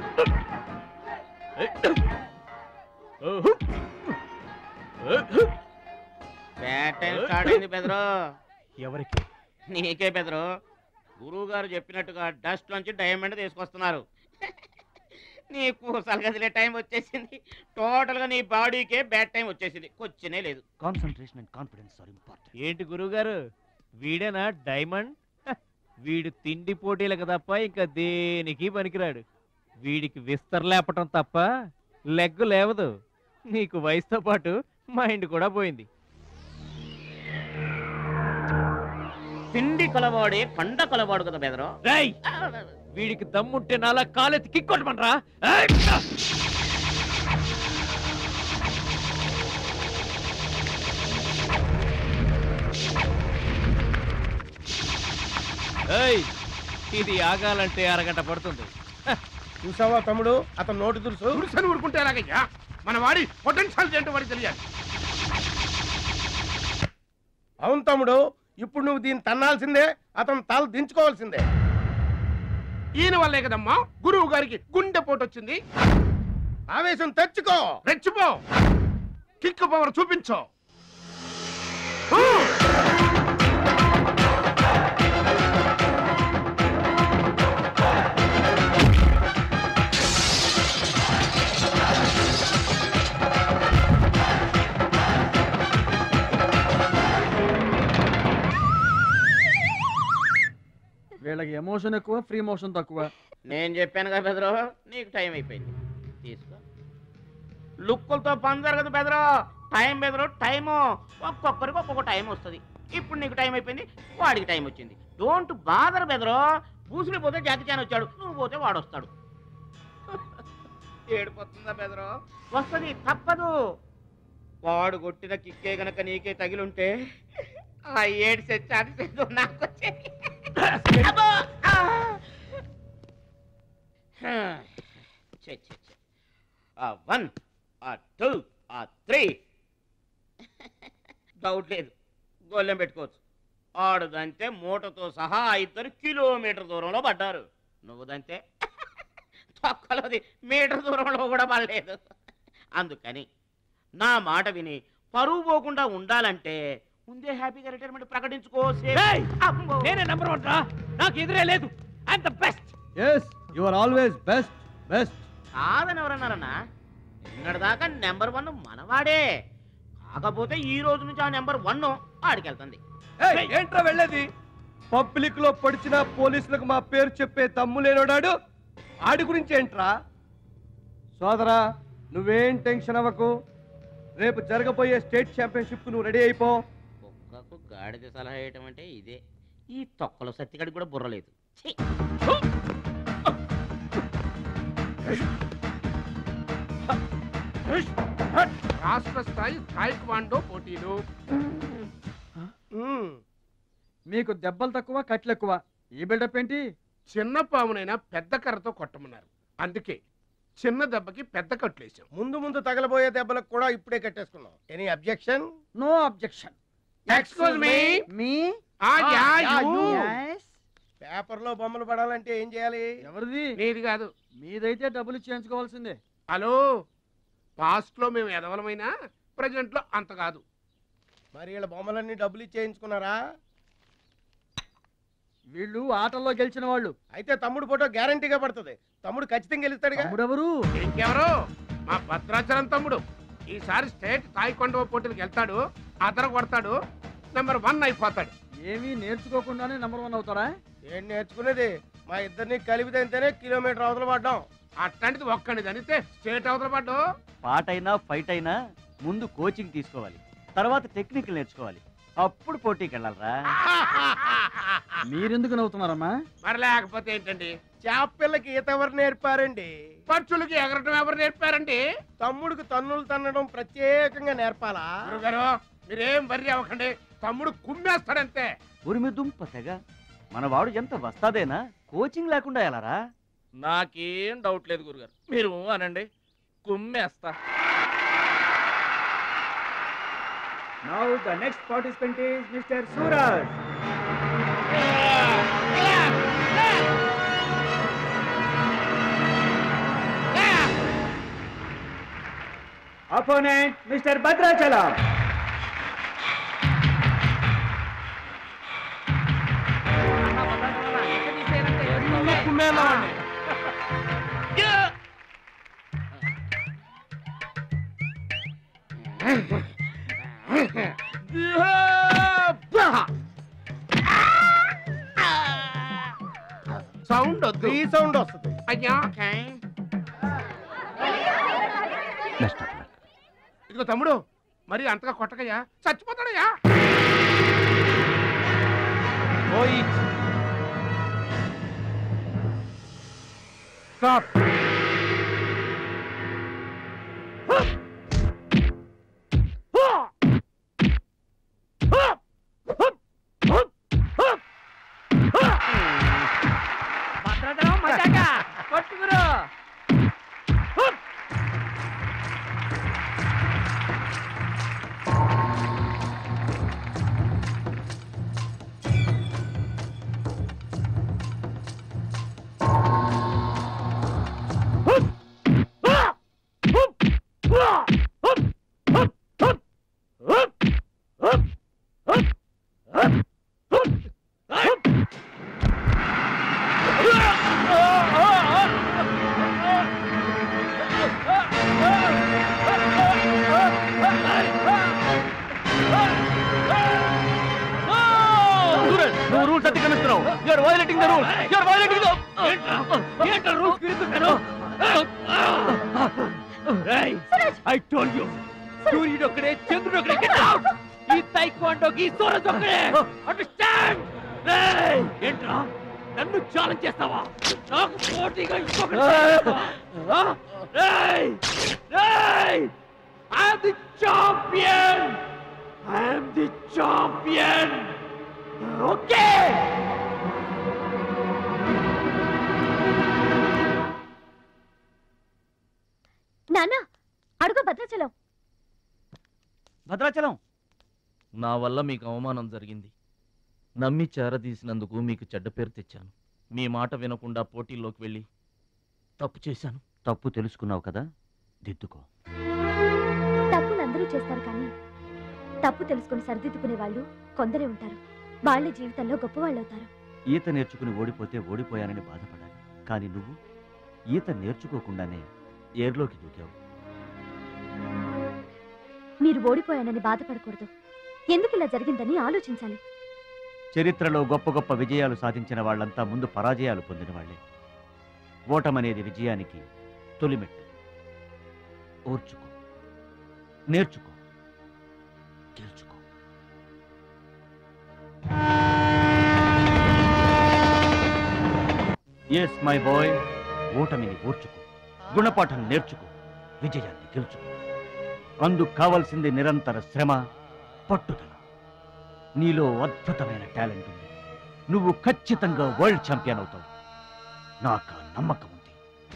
Bad time start అయింది బెదరు ఎవరికి నీకే బెదరు గురువు గారు చెప్పినట్టుగా డస్ట్ నుంచి డైమండ్ తీసుకొస్తున్నారు నీ పూసలు కదిలే టైం వచ్చేసింది టోటల్ గా నీ బాడీకే బ్యాడ్ టైం వచ్చేసింది కొచ్చినే లేదు concentration and confidence are important ఏంటి గురువుగారు వీడేనా డైమండ్ హ, వీడు తిండి పోటీలకు తప్ప ఇంకా దేనికి పనికిరాడు వీడికి విస్తర లేపటం తప్ప లెగ్గు లేవదు నీకు వయసుతో పాటు మైండ్ కూడా పోయింది పిండి కలవాడే కండ కలవాడు కదా బెదరు రేయ్ వీడికి దమ్ముంటే నాలా కాలెత్తి కిక్కొట్టమనరా ఏయ్! ఏయ్, ఇది ఆగాలంటే అరగంట పడుతుంది చూసావా తమ్ముడు అతను నోటి దురుసు పురుషుని ఊరుకుంటే ఎలాగయ్యా మన వాడి పొటెన్షియల్ ఏంటో వాడికి తెలియాలి అవును తమ్ముడు ఇప్పుడు నువ్వు దీన్ని తన్నాల్సిందే అతను తల దించుకోవాల్సిందే ఈయన వల్లే కదమ్మా గురువు గారికి గుండె పోటు వచ్చింది ఆవేశం తెచ్చుకో రెచ్చిపో కిక్ పవర్ చూపించో వీళ్ళకి ఎమోషన్ ఎక్కువ ఫ్రీ మోషన్ తక్కువ నేను చెప్పాను కదా బెదరు నీకు టైం అయిపోయింది తీసుకో లుక్కులతో పని జరగదు బెదరు టైం బెదరు టైము ఒక్కొక్కరికి ఒక్కొక్క టైం వస్తుంది ఇప్పుడు నీకు టైం అయిపోయింది వాడికి టైం వచ్చింది డోంట్ బాదర్ బెదరు పూసులు పోతే జాతి చాన్ వచ్చాడు నువ్వు పోతే వాడు వస్తాడు ఏడిపోతుందా బెదరు వస్తుంది తప్పదు వాడు కొట్టిన కిక్కే గనక నీకే తగిలుంటే ఆ ఏడ్సే ఛాన్సెస్ నాకు వచ్చేది అబ్బో! ఆ! ఛే, ఛే, ఛే. ఆ వన్ ఆ టూ ఆ త్రీ డౌట్ లేదు గోళ్ళెం పెట్టుకోవచ్చు ఆడుదంతే మూటతో సహా ఆ ఇద్దరు కిలోమీటర్ దూరంలో పడ్డారు నువ్వుదంతే తొక్కలోది మీటర్ దూరంలో కూడా పడలేదు అందుకని నా మాట విని పరువు పోకుండా ఉండాలంటే ముందే హ్యాపీగా రిటైర్మెంట్ ప్రకటించుకో సేఫ్. ఏయ్! అమ్మో. నేనే నెంబర్ వన్ రా నాకు ఎదురే లేదు I'm the best yes you are always best best కాదని ఎవరన్నారన్నా నిన్నటిదాకా నెంబర్ వన్ మనవాడే కాకపోతే ఈ రోజు నుంచి ఆ నెంబర్ వన్ ఆడికెళ్తుంది ఏంట్రా వెళ్ళేది పబ్లిక్ లో పడిచిన పోలీసులకు మా పేరు చెప్పే తమ్ము లేనోడాడు ఆడి గురించి ఏంట్రా సోదరా నువ్వేం టెన్షన్ అవ్వకు రేపు జరగబోయే స్టేట్ ఛాంపియన్షిప్ నువ్వు రెడీ అయిపో కుక్కకు గాడిద సలహా వేయటం అంటే ఇదే ఈ తొక్కలో సత్తిగడికి కూడా బుర్రలేదు ఛీ! రాష్ట్ర స్థాయి తాయిక్వాండో పోటీలు ఉమ్. మీకు దెబ్బలు తక్కువ కట్లు ఎక్కువ ఈ బిల్డప్ ఏంటి చిన్న పామునైనా పెద్ద కర్రతో కొట్టమన్నారు అందుకే చిన్న దెబ్బకి పెద్ద కట్లేసాం ముందు ముందు తగలబోయే దెబ్బలకు కూడా ఇప్పుడే కట్టేసుకున్నాం any objection no objection excuse me మీ పేపర్ లో బొమ్మలు పడాలంటే ఏం చేయాలి ఎవరిది నీది కాదు మీదైతే డబ్బులు చేయించుకోవాల్సిందే హలో పాస్ట్ లో మేము ఎదవలమైనా ప్రజెంట్ లో అంత కాదు మరి వీళ్ళ బొమ్మలన్నీ డబ్బులు ఇచ్చేయించుకున్నారా వీళ్ళు ఆటల్లో గెలిచిన వాళ్ళు అయితే తమ్ముడు ఫోటో గ్యారంటీగా పడుతుంది తమ్ముడు ఖచ్చితంగా గెలుస్తాడుగా తమ్ముడెవరు ఇంకెవరు మా భద్రాచలం తమ్ముడు ఈసారి స్టేట్ తాయికొండ పోటీలకు వెళ్తాడు అదర కొడతాడు నెంబర్ వన్ అయిపోతాడు ఏమీ నేర్చుకోకుండానే నెంబర్ వన్ అవుతారా ఏం నేర్చుకునేది మా ఇద్దరిని కలిపితేనే కిలోమీటర్ అవతల పడ్డాం అట్లాంటిది ఒక్కడిని దనితే స్టేట్ అవతల పడ్డు పాట అయినా ఫైట్ అయినా ముందు కోచింగ్ తీసుకోవాలి తర్వాత టెక్నిక్ నేర్చుకోవాలి అప్పుడు పోటీకి వెళ్ళాలరా మీరెందుకు నవ్వుతున్నారమ్మా మరి లేకపోతే ఏంటండి చేప పిల్లకి ఈత ఎవరు నేర్పారండి పక్షులకి ఎగరటం ఎవరు నేర్పారండి తమ్ముడికి తన్నులు తన్నడం ప్రత్యేకంగా నేర్పాలా గురుగారు మీరేం వర్రి అవ్వకండి తమ్ముడు కుమ్మేస్తాడంతే ఉరిమి దుంప తెగ మన వాడు ఎంత వస్తాదేనా కోచింగ్ లేకుండా ఎలారా నాకేం డౌట్ లేదు గురుగారు మీరు అనండి కుమ్మేస్తా now the next participant is mister Suraj Opponent, Mr. Bhadrachalam. Sound వద్దు ఈ సౌండ్ వస్తుంది అయ్యా ఇదిగో తమ్ముడు మరి అంతగా కొట్టకయ్యా చచ్చిపోతాడయ్యా స్టాప్ భద్రాచలం మజాక పట్టుకురు నువ్వు రూల్స్ అతిక్రమిస్తున్నావు you are violating the rules you are violating the rules తిరుగుతున్నాను ఐ టోల్డ్ యు సూర్యుడు ఒక్కడే చంద్రుడు ఒక్కడే గెట్ అవుట్ ఈ తైక్వాండోకి సూరజ్ ఒక్కడే అండర్స్టాండ్ రేయ్ ఏంట్రా నన్ను ఛాలెంజ్ చేస్తావా నాకు పోటీగా ఇంకొకటి చేస్తావా? రేయ్ రేయ్ I am the champion I am the champion okay నాన్న అడుగు భద్రాచలం భద్రాచలం నా వల్ల మీకు అవమానం జరిగింది నమ్మి చేరదీసినందుకు మీకు చెడ్డ పేరు తెచ్చాను మీ మాట వినకుండా పోటీల్లోకి వెళ్ళి తప్పు చేశాను తప్పు తెలుసుకున్నావు కదా దిద్దుకో తప్పులు అందరూ చేస్తారు కానీ తప్పు తెలుసుకుని సరిదిద్దుకునే వాళ్ళు కొందరే ఉంటారు వాళ్ళ జీవితంలో గొప్పవాళ్ళు అవుతారు ఈత నేర్చుకుని ఓడిపోతే ఓడిపోయానని బాధపడాలి కానీ నువ్వు ఈత నేర్చుకోకుండానే ఏర్లోకి దూకావు మీరు ఓడిపోయానని బాధపడకూడదు ఎందుకు ఇలా జరిగిందని ఆలోచించాలి చరిత్రలో గొప్ప గొప్ప విజయాలు సాధించిన వాళ్ళంతా ముందు పరాజయాలు పొందిన వాళ్ళే ఓటమనేది విజయానికి తొలిమెట్టు ఓర్చుకో నేర్చుకో గెలుచుకో ఎస్ మై బాయ్ ఓటమిని ఓర్చుకో గుణపాఠం నేర్చుకో విజయాన్ని గెలుచుకో అందుకు కావాల్సింది నిరంతర శ్రమ పట్టుదల నీలో అద్భుతమైన టాలెంట్ ఉంది నువ్వు ఖచ్చితంగా వరల్డ్ ఛాంపియన్ అవుతావు నాకు ఆ నమ్మకం ఉంది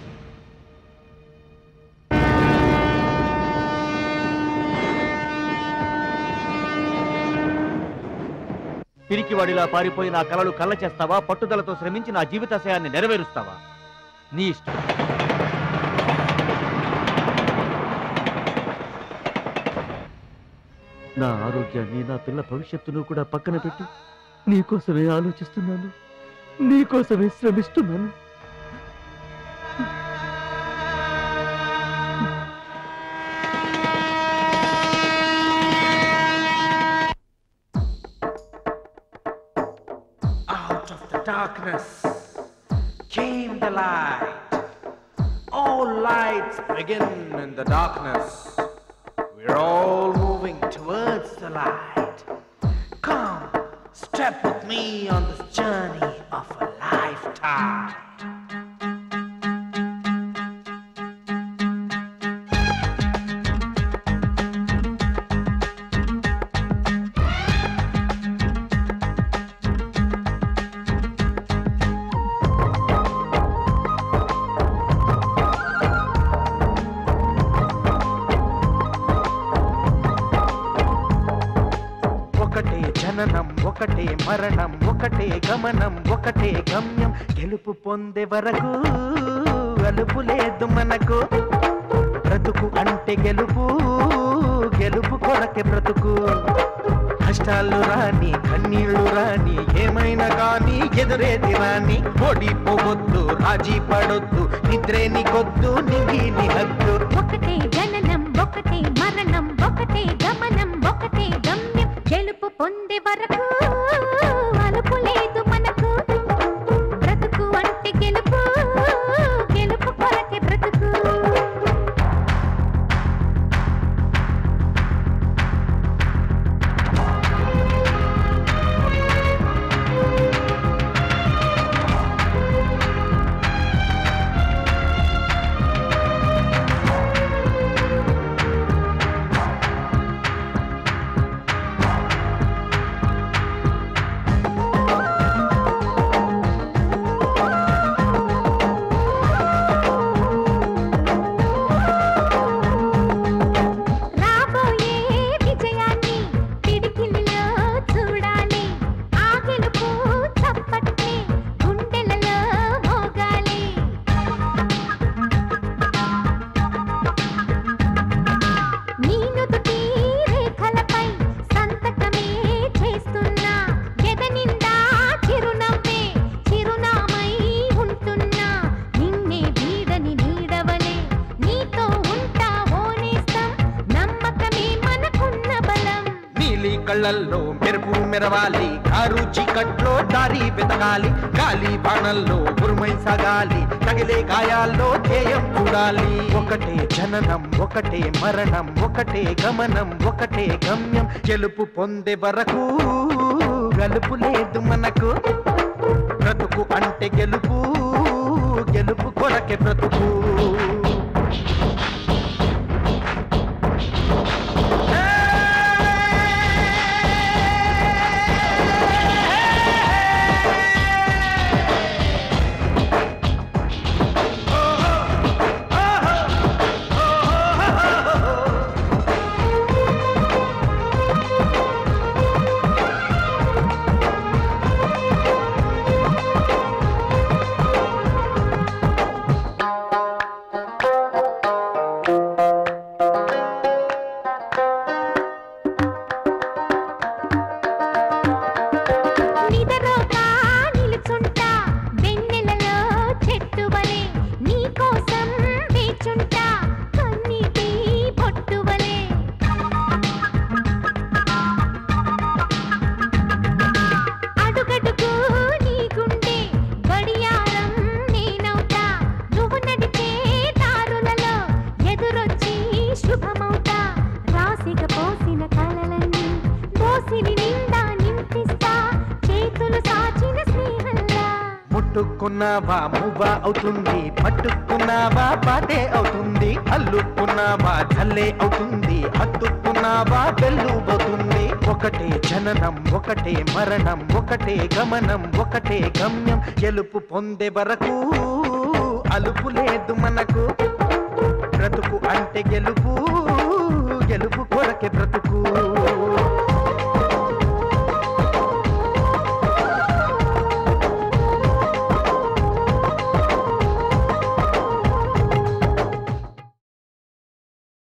పిరికివాడిలా పారిపోయి నా కలలు కళ్ళ చేస్తావా పట్టుదలతో శ్రమించి నా జీవితాశయాన్ని నెరవేరుస్తావా నీ ఇష్టం నా ఆరోగ్యాన్ని నా పిల్ల భవిష్యత్తును కూడా పక్కన పెట్టి నీకోసమే ఆలోచిస్తున్నాను నీకోసమే శ్రమిస్తున్నాను Out of the darkness came the light. All lights begin in the darkness. We're all moving towards the light. Come, step with me on this journey of a lifetime. ఒకటే జననం ఒకటే మరణం ఒకటే గమనం ఒకటే గమ్యం గెలుపు పొందే వరకు అలుపు లేదు మనకు బ్రతుకు అంటే అంటే గెలుపు గెలుపు కొరకే బ్రతుకు కష్టాలు రాని కన్నీళ్లు రాని ఏమైనా కానీ ఎదురేది రాని ఓడిపోవద్దు రాజీ పడొద్దు నిద్రే నీకొద్దు నింగి నీ హద్దు ఒకటే జననం ఒకటే మరణం ఒకటే గమనం ఒకటే గమ్యం గెలుపు పొందే వరకు అలుపు లేదు మనకు బ్రతుకు అంటే గెలుపు గెలుపు కొరకే బ్రతుకు రాబోయే విజయాన్ని పిడికిలిలో చూడాలి ఆ గెలుపు చప్పట్లే గుండెలలో మోగాలి నీ నుదుటి రేఖలపై సంతకమే చేస్తున్నా ఎద నిండా చిరునవ్వే చిరునామై ఉంటున్నా నిన్నే వీడని నీడవలే నీతో ఉంటా ఓనేస్తాం నమ్మకమే మనకున్న బలం నీలి కళ్ళల్లో మెరుపు మెరవాలి కారు చీకట్లో దారి వెతకాలి గాలి బాణల్లో ఉరుమై సాగాలి తగిలే గాయాల్లో ధ్యేయం చూడాలి ఒకటే జననం ఒకటే మరణం ఒకటే గమనం ఒకటే గమ్యం గెలుపు పొందే వరకు గలుపు లేదు మనకు బ్రతుకు అంటే గెలుపు గెలుపు కొరకే బ్రతుకు నిదరోగా నిలుచుంటా వెన్నెలలో చెట్టువలే నీ కోసం వేచుంటా కన్నీటి పొట్టువలే అడుగడుగు నీ గుండె గడియారం నేనవుతా నువ్వు నడిచే దారులలో ఎదురొచ్చి శుభమవుతా రాసిగ పోసిన కలలన్నీ దోసిని నిండా నింపిస్తా చేతులు సాచిన స్నేహంలా ముట్టుకున్నావా మువ్వ అవుతుంది పట్టుకున్నావా పాటే అవుతుంది అల్లుకున్నావా జల్లే అవుతుంది హత్తుకున్నావా వెల్లుబోతుంది ఒకటే జననం ఒకటే మరణం ఒకటే గమనం ఒకటే గమ్యం గెలుపు పొందే వరకు అలుపు లేదు మనకు బ్రతుకు అంటే గెలుపు